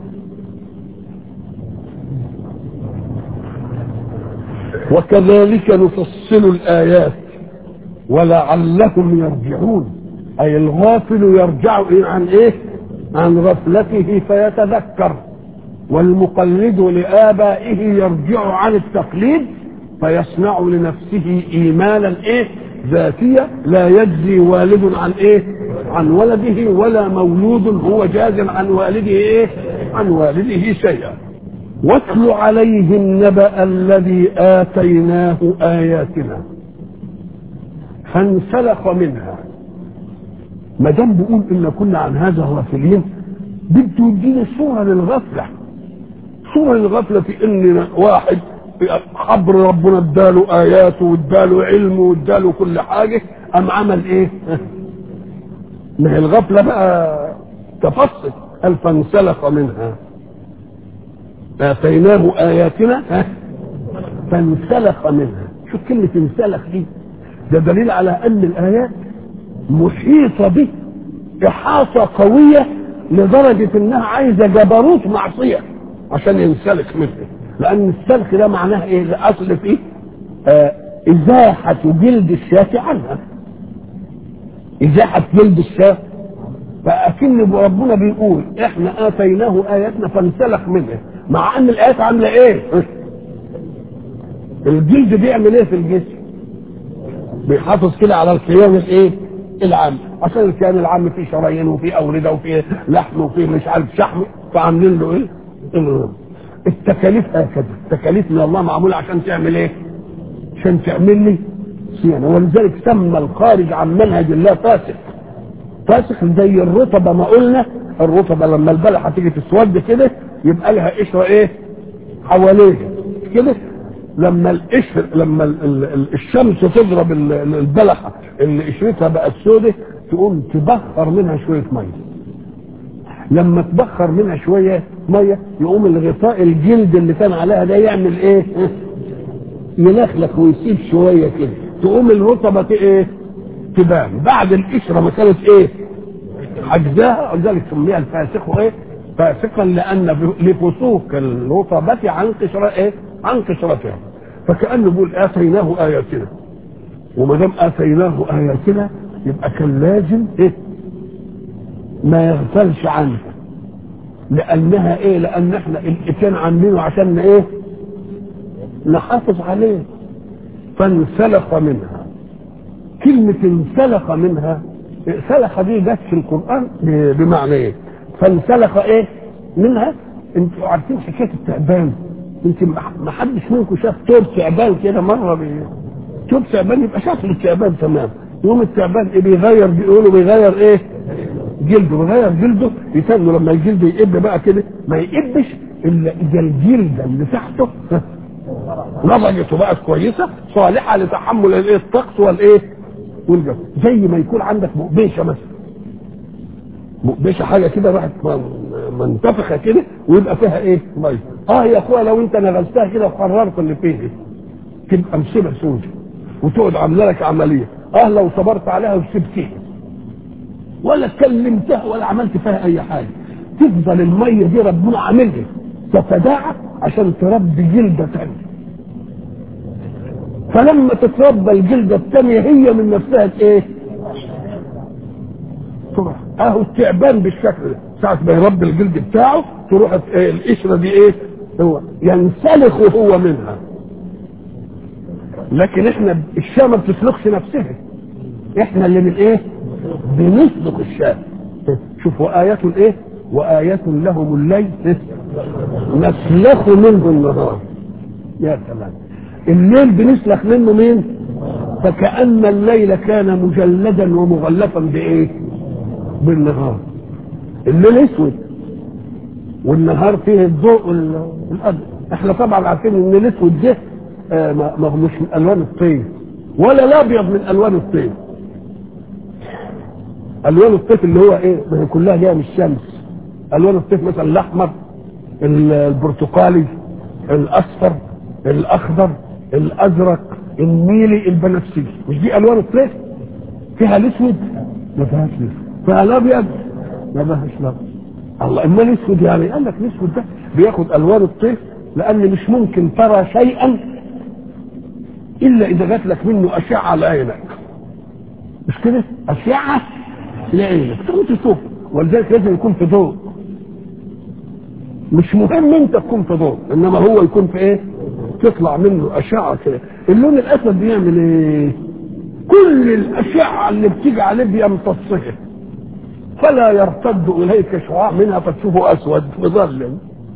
وكذلك نفصل الايات ولعلهم يرجعون اي الغافل يرجع عن ايه؟ عن غفلته فيتذكر والمقلد لآبائه يرجع عن التقليد فيصنع لنفسه إيمانا إيه ذاتية لا يجزي والد عن إيه عن ولده ولا مولود هو جاز عن والده إيه عن والده شيئا واتل عليهم نبأ الذي آتيناه آياتنا فانسلخ منها ما دام بيقول إن كنا عن هذا غافلين بده يدينا صورة للغفلة صورة للغفلة في إن واحد خبر ربنا اداله آياته واداله علمه واداله كل حاجة أم عمل إيه؟ ما هي الغفلة بقى تفصل قال فانسلخ منها آتيناه آياتنا ها؟ فانسلخ منها شوف كلمة انسلخ دي ده دليل على أن الآيات محيطة به إحاطة قوية لدرجة إنها عايزة جبروت معصية عشان ينسلخ منه لأن السلخ ده معناه إيه؟ الأصل فيه آه إزاحة جلد الشاة عنها إزاحة جلد الشاة فأكن ربنا بيقول إحنا آتيناه آياتنا فانسلخ منها مع أن الآيات عاملة إيه؟ الجلد بيعمل إيه في الجسم؟ بيحافظ كده على الكيان الايه العام عشان الكيان العام فيه شرايين وفيه اورده وفيه لحم وفيه مش عارف شحم فعاملين له ايه التكاليف هكذا التكاليف من الله معموله عشان تعمل ايه عشان تعمل لي صيانه ولذلك سمى الخارج عن منهج الله فاسق فاسق زي الرطبه ما قلنا الرطبه لما البلحه تيجي تسود كده يبقى لها قشره ايه حواليها كده لما القشر لما ال ال ال الشمس تضرب ال- ال- البلحه اللي قشرتها بقت سودة تقوم تبخر منها شويه ميه لما تبخر منها شويه ميه يقوم الغطاء الجلد اللي كان عليها ده يعمل ايه؟ يلخلخ ويسيب شويه كده تقوم الرطبه ت- ايه؟ تبان بعد القشره ما كانت ايه؟ حجزها ولذلك سميها الفاسق ايه؟ فاسقا لان ب- لفسوق الرطبه عن قشره ايه؟ عن قشرتها فكانه بيقول اتيناه اياتنا وما دام اتيناه اياتنا يبقى كان لازم ايه؟ ما يغفلش عنها لانها ايه؟ لان احنا الاتيان عاملينه عشان ايه؟ نحافظ عليه فانسلخ منها كلمة انسلخ منها سلخ دي جت في القرآن ب- بمعنى ايه؟ فانسلخ ايه؟ منها انتوا عارفين حكاية التعبان يمكن ما حدش منكم شاف توب تعبان كده مرة بي... توب تعبان يبقى شكل التعبان تمام يوم التعبان إيه بيغير بيقولوا بيغير ايه؟ جلده بيغير جلده يتنوا لما الجلد يقب بقى كده ما يقبش الا اذا الجلده اللي تحته نضجت وبقت كويسه صالحه لتحمل الايه الطقس والايه والجو زي ما يكون عندك مقبشه مثلا مقبشه حاجه كده راحت م- منتفخه كده ويبقى فيها ايه ميه اه يا اخويا لو انت نغزتها كده وقررت اللي فيه تبقى مصيبه سودة وتقعد عامله لك عمليه اه لو صبرت عليها وسبتها ولا كلمتها ولا عملت فيها اي حاجه تفضل الميه دي ربنا عاملها تتداعى عشان تربي جلده ثانيه فلما تتربى الجلده الثانيه هي من نفسها ايه؟ تروح اهو التعبان بالشكل ده ساعة ما يربي الجلد بتاعه تروح إيه القشره دي ايه؟ هو ينسلخ هو منها لكن احنا الشاه ما بتسلخش نفسها احنا اللي من ايه؟ بنسلخ الشاه شوف وآيات ايه؟ وآيات لهم الليل نسلخ منه النهار يا سلام الليل بنسلخ منه مين؟ فكأن الليل كان مجلدا ومغلفا بإيه؟ بالنهار الليل اسود والنهار فيه الضوء وال- والأبيض احنا طبعا عارفين ان الاسود ده آه، ما ما هو مش من الوان الطين ولا الابيض من الوان الطين الوان الطيف اللي هو ايه ما هي كلها جايه من الشمس الوان الطيف مثلا الاحمر ال- البرتقالي الاصفر الاخضر الازرق النيلي البنفسجي مش دي الوان الطيف فيها الاسود ما فيهاش الاسود فيها الابيض ما فيهاش الابيض الله اما الاسود يعني قال لك الاسود ده بياخد الوان الطيف لان مش ممكن ترى شيئا الا اذا جات لك منه اشعه لعينك مش كده اشعه لعينك تقوم تشوف ولذلك لازم يكون في ضوء مش مهم انت تكون في ضوء انما هو يكون في ايه تطلع منه اشعه كده اللون الاسود بيعمل ايه كل الاشعه اللي بتيجي عليه بيمتصها فلا يرتد اليك شعاع منها فتشوفه اسود مظلم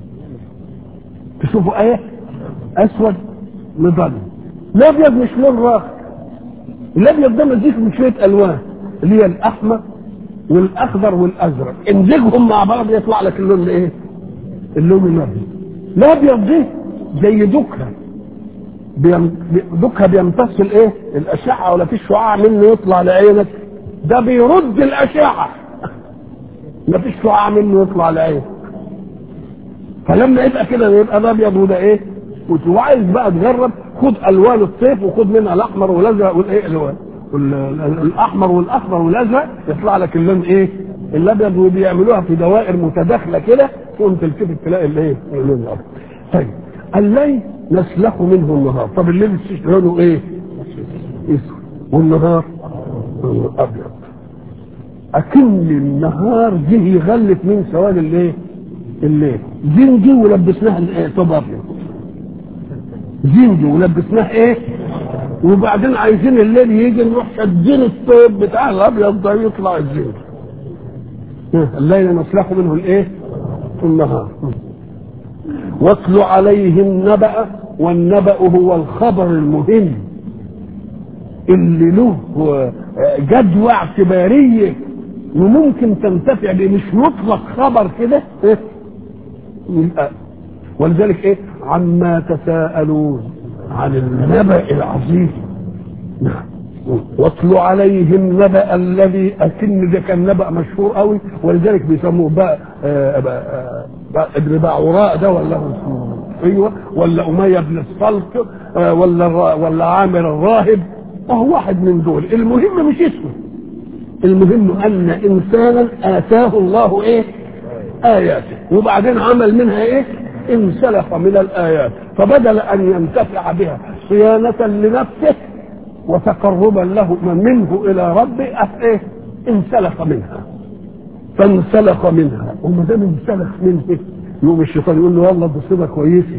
تشوفه ايه اسود مظلم الابيض مش لون راقي الابيض ده مزيج من شويه الوان اللي هي الاحمر والاخضر والازرق امزجهم مع بعض يطلع لك اللون الايه اللون الابيض الابيض دي زي دكها بيم... دكها بيمتص الايه الاشعه ولا فيش شعاع منه يطلع لعينك ده بيرد الاشعه ما فيش شعاع منه يطلع لعينك فلما يبقى كده يبقى ده ابيض وده ايه وعايز بقى تجرب خد الوان الصيف وخد منها الاحمر والازرق والايه الوان وال- ال- الاحمر والاخضر والازرق يطلع لك اللون ايه الابيض وبيعملوها في دوائر متداخله كده تقوم تلتفت تلاقي الايه اللون الابيض طيب الليل نسلخ منه النهار طب الليل لونه ايه اسود والنهار لونه ابيض اكن النهار جه يغلف من سواد الايه الليل زنجي ولبسناها الايه طب ابيض زنجي ولبسناه ايه وبعدين عايزين الليل يجي نروح شادين الطيب بتاع الابيض ده يطلع الزين الليل نسلخ منه الايه النهار واتل عليهم نبأ والنبأ هو الخبر المهم اللي له جدوى اعتباريه وممكن تنتفع به مش مطلق خبر كده إيه؟ يبقى ولذلك ايه عما تساءلون عن النبأ العظيم نعم واتل عليهم نبأ الذي أكن ده كان نبأ مشهور قوي ولذلك بيسموه بقى آه بقى بقى ابن باعوراء ده ولا هو اسمه ايوه ولا أمية بن الصلت آه ولا ولا عامر الراهب وهو واحد من دول المهم مش اسمه المهم أن إنسانا آتاه الله إيه آياته وبعدين عمل منها إيه انسلخ من الآيات فبدل أن ينتفع بها صيانة لنفسه وتقربا له منه الى ربه ايه انسلخ منها فانسلخ منها وما دام انسلخ منه يقوم الشيطان يقول له والله دي صيغه كويسه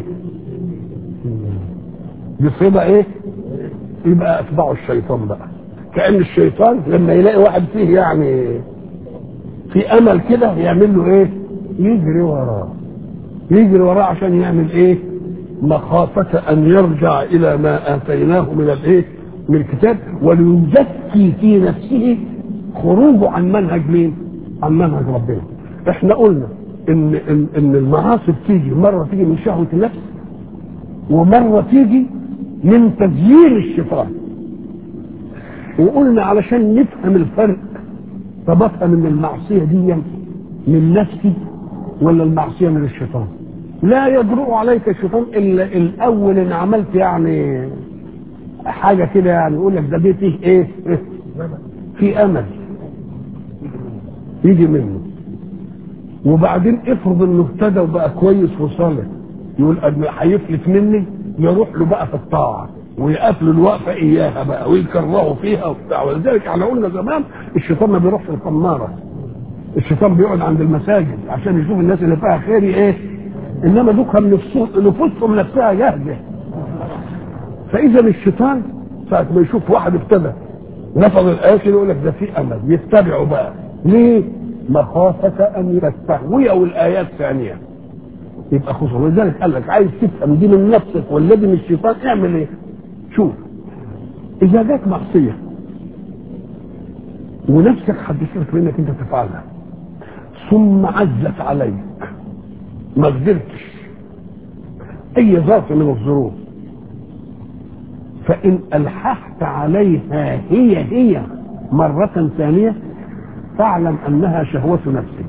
دي صيغه ايه يبقى اتبعوا الشيطان بقى كان الشيطان لما يلاقي واحد فيه يعني في امل كده يعمل له ايه يجري وراه يجري وراه عشان يعمل ايه مخافة أن يرجع إلى ما آتيناه من الإيه؟ من الكتاب وليزكي في نفسه خروجه عن منهج مين؟ عن منهج ربنا. احنا قلنا ان ان, إن المعاصي بتيجي مره تيجي من شهوه النفس ومره تيجي من تزيين الشيطان. وقلنا علشان نفهم الفرق طب افهم ان المعصيه دي من نفسي ولا المعصيه من الشيطان؟ لا يجرؤ عليك الشيطان الا الاول ان عملت يعني حاجه كده يعني يقول لك ده دي فيه ايه؟ في امل يجي منه وبعدين افرض انه اهتدى وبقى كويس وصالح يقول هيفلت مني يروح له بقى في الطاعه ويقف له الوقفه اياها بقى ويكرهه فيها وبتاع ولذلك احنا قلنا زمان الشيطان ما بيروحش الخماره الشيطان بيقعد عند المساجد عشان يشوف الناس اللي فيها خير ايه انما دوكهم نفوسهم نفسها جاهزه فاذا الشيطان ساعه ما يشوف واحد ابتدى نفض الاخر يقول لك ده في امل يتبعه بقى ليه؟ مخافة أن يستهويه الآيات ثانية يبقى خصوصا ولذلك قال لك عايز تفهم دي من نفسك والذي من الشيطان اعمل ايه؟ شوف إذا جاك معصية ونفسك حدثتك بانك انت تفعلها ثم عزت عليك ما قدرتش اي ظرف من الظروف فان الححت عليها هي هي مرة ثانية فاعلم انها شهوة نفسك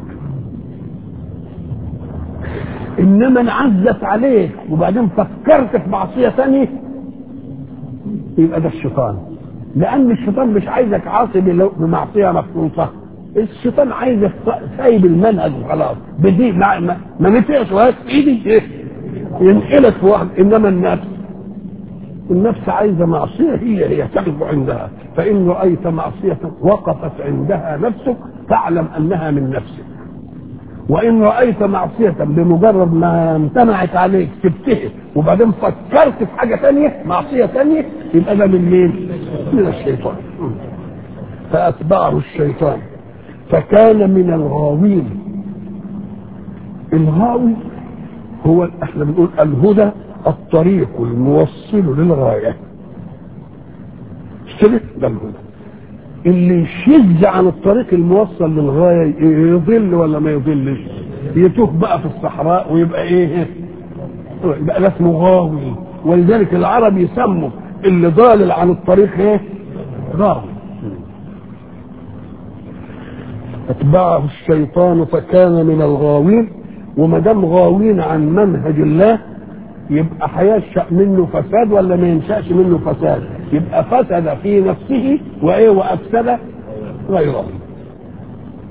انما انعزت عليك وبعدين فكرت في معصية ثانية يبقى ده الشيطان لان الشيطان مش عايزك عاصي بمعصية مخصوصة الشيطان عايزك سايب المنهج وخلاص بدي ما, ما, ما نفعش وهات في ايدي ايه ينقلك في واحد انما النفس النفس عايزه معصيه هي هي تقف عندها فان رايت معصيه وقفت عندها نفسك فاعلم انها من نفسك وان رايت معصيه بمجرد ما امتنعت عليك سبتها وبعدين فكرت في حاجه ثانيه معصيه ثانيه يبقى ده من مين؟ من الشيطان فاتبعه الشيطان فكان من الغاوين الغاوي هو احنا بنقول الهدى الطريق الموصل للغاية كده ده الهدى اللي يشذ عن الطريق الموصل للغاية يضل ولا ما يضلش يتوه بقى في الصحراء ويبقى ايه يبقى ده اسمه غاوي ولذلك العرب يسموا اللي ضالل عن الطريق ايه غاوي اتبعه الشيطان فكان من الغاوين وما دام غاوين عن منهج الله يبقى هينشا منه فساد ولا ما ينشاش منه فساد يبقى فسد في نفسه وايه وافسد غيره